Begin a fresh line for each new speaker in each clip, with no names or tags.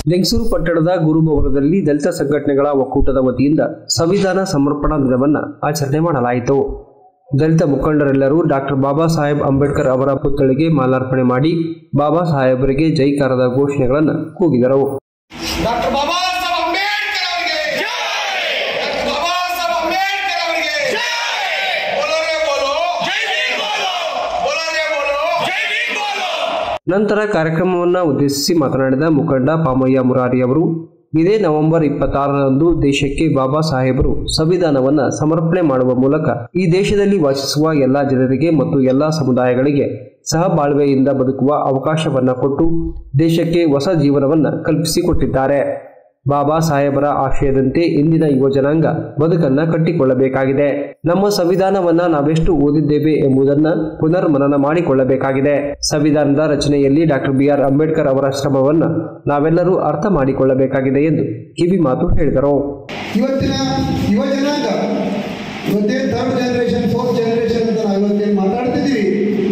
ಲಿಂಗಸೂರು ಪಟ್ಟಣದ ಗುರುಭವನದಲ್ಲಿ ದಲಿತ ಸಂಘಟನೆಗಳ ಒಕ್ಕೂಟದ ವತಿಯಿಂದ ಸಂವಿಧಾನ ಸಮರ್ಪಣಾ ದಿನವನ್ನ ಆಚರಣೆ ಮಾಡಲಾಯಿತು ದಲಿತ ಮುಖಂಡರೆಲ್ಲರೂ ಡಾಕ್ಟರ್ ಬಾಬಾ ಸಾಹೇಬ್ ಅಂಬೇಡ್ಕರ್ ಅವರ ಪುತ್ಥಳಿಗೆ ಮಾಲಾರ್ಪಣೆ ಮಾಡಿ ಬಾಬಾ ಸಾಹೇಬರಿಗೆ ಜೈಕಾರದ ಘೋಷಣೆಗಳನ್ನು ಕೂಗಿದರು
ಡಾಕ್ಟರ್ ಬಾಬಾ ಸಾಹೇಬ್ ಅಂಬೇಡ್ಕರ್ ಅವರಿಗೆ ಡಾಕ್ಟರ್ ಬಾಬಾ ಸಾಹೇಬ್ ಅಂಬೇಡ್ಕರ್ ಅವರಿಗೆ ಬೋಲೋ ರೇ ಬೋಲೋ ಬೋಲೋ ರೇ ಬೋಲೋ
ನಂತರ ಕಾರ್ಯಕ್ರಮವನ್ನು ಉದ್ದೇಶಿಸಿ ಮಾತನಾಡಿದ ಮುಖಂಡ ಪಾಮಯ್ಯ ಮುರಾರಿ ಅವರು ಇದೇ ನವೆಂಬರ್ ಇಪ್ಪತ್ತಾರರಂದು ದೇಶಕ್ಕೆ ಬಾಬಾ ಸಾಹೇಬರು ಸಂವಿಧಾನವನ್ನ ಸಮರ್ಪಣೆ ಮಾಡುವ ಮೂಲಕ ಈ ದೇಶದಲ್ಲಿ ವಾಸಿಸುವ ಎಲ್ಲಾ ಜನರಿಗೆ ಮತ್ತು ಎಲ್ಲಾ ಸಮುದಾಯಗಳಿಗೆ ಸಹಬಾಳ್ವೆಯಿಂದ ಬದುಕುವ ಅವಕಾಶವನ್ನ ಕೊಟ್ಟು ದೇಶಕ್ಕೆ ಹೊಸ ಜೀವನವನ್ನ ಕಲ್ಪಿಸಿಕೊಟ್ಟಿದ್ದಾರೆ ಬಾಬಾ ಸಾಹೇಬರ ಆಶಯದಂತೆ ಇಂದಿನ ಯುವ ಜನಾಂಗ ಬದುಕನ್ನ ಕಟ್ಟಿಕೊಳ್ಳಬೇಕಾಗಿದೆ ನಮ್ಮ ಸಂವಿಧಾನವನ್ನ ನಾವೆಷ್ಟು ಓದಿದ್ದೇವೆ ಎಂಬುದನ್ನ ಪುನರ್ ಮನನ ಮಾಡಿಕೊಳ್ಳಬೇಕಾಗಿದೆ ಸಂವಿಧಾನದ ರಚನೆಯಲ್ಲಿ ಡಾಕ್ಟರ್ ಬಿ ಆರ್ ಅಂಬೇಡ್ಕರ್ ಅವರ ಶ್ರಮವನ್ನ ನಾವೆಲ್ಲರೂ ಅರ್ಥ ಮಾಡಿಕೊಳ್ಳಬೇಕಾಗಿದೆ ಎಂದು ಕಿವಿ ಮಾತು ಹೇಳಿದರು
ಇವತ್ತಿನ ಯುವ ಜನಾಂಗ ಇವತ್ತೇನು ಥರ್ಡ್ ಜನರೇಷನ್ ಫೋರ್ತ್ ಜನರೇಷನ್ ಅಂತ ನಾವು ಇವತ್ತೇನು ಮಾತಾಡ್ತಿದ್ದೀವಿ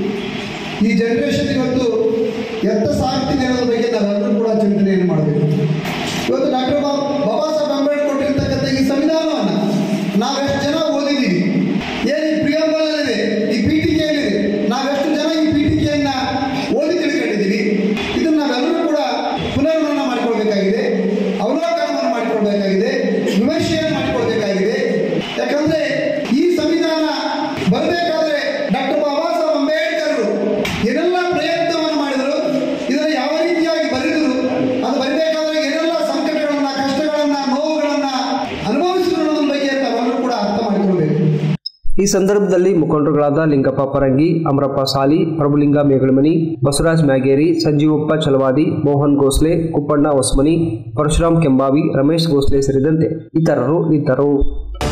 ಈ ಜನರೇಷನ್ ಇವತ್ತು ಎತ್ತ ಸಾಗ್ತಿದೆ ಅನ್ನೋದ್ರ ಬಗ್ಗೆ ನಾವೆಲ್ಲರೂ ಕೂಡ ಚಿಂತನೆಯನ್ನು ಮಾಡಬೇಕು ಇವತ್ತು ಡಾಕ್ಟರ್ ಬಾಬಾ ಸಾಹೇಬ್ ಅಂಬೇಡ್ಕರ್ ಕೊಟ್ಟಿರ್ತಕ್ಕಂಥ ಈ ಸಂವಿಧಾನವನ್ನು ನಾವೆಷ್ಟು ಜನ ಓದಿದ್ದೀವಿ ಏನು ಈ ಪ್ರಿಯಂಬಲಲ್ಲಿದೆ ಈ ಪೀಠಿಕೆಯಲ್ಲಿದೆ ನಾವೆಷ್ಟು ಜನ ಈ ಪೀಠಿಕೆಯನ್ನ ಓದಿ ತಿಳ್ಕೊಂಡಿದ್ದೀವಿ ಇದನ್ನ ನಾವೆಲ್ಲರೂ ಕೂಡ ಪುನರ್ಮನನ ಮಾಡಿಕೊಳ್ಬೇಕಾಗಿದೆ ಅವಲೋಕನವನ್ನು ಮಾಡಿಕೊಳ್ಬೇಕಾಗಿದೆ ವಿಮರ್ಶೆಯನ್ನು ಮಾಡಿಕೊಳ್ಬೇಕಾಗಿದೆ ಯಾಕಂದ್ರೆ ಈ ಸಂವಿಧಾನ ಬರಬೇಕಾದ್ರೆ ಡಾಕ್ಟರ್ ಬಾಬಾ ಸಾಹೇಬ್ ಅಂಬೇಡ್ಕರ್ ಏನೆಲ್ಲ ಪ್ರಯತ್ನವನ್ನು ಮಾಡಿದರು ಇದನ್ನು ಯಾವ ರೀತಿಯಾಗಿ ಬರೆದರು ಅದು ಬರಬೇಕಾದ್ರೆ ಏನೆಲ್ಲ ಸಂಕಟಗಳನ್ನ ಕಷ್ಟಗಳನ್ನ ನೋವುಗಳನ್ನ ಅನುಭವಿಸಿದ್ರು ಅನ್ನೋದ್ರ ಬಗ್ಗೆ ತಾವೆಲ್ಲರೂ ಕೂಡ ಅರ್ಥ ಮಾಡಿಕೊಳ್ಬೇಕು
ಈ ಸಂದರ್ಭದಲ್ಲಿ ಮುಖಂಡರುಗಳಾದ ಲಿಂಗಪ್ಪ ಪರಂಗಿ ಅಮರಪ್ಪ ಸಾಲಿ ಪ್ರಭುಲಿಂಗ ಮೇಗಳಮನಿ ಬಸವರಾಜ್ ಮ್ಯಾಗೇರಿ ಸಂಜೀವಪ್ಪ ಚಲವಾದಿ ಮೋಹನ್ ಗೋಸ್ಲೆ ಕುಪ್ಪಣ್ಣ ಹೊಸ್ಮನಿ ಪರಶುರಾಮ್ ಕೆಂಬಾವಿ ರಮೇಶ್ ಗೋಸ್ಲೆ ಸೇರಿದಂತೆ ಇತರರು ಇದ್ದರು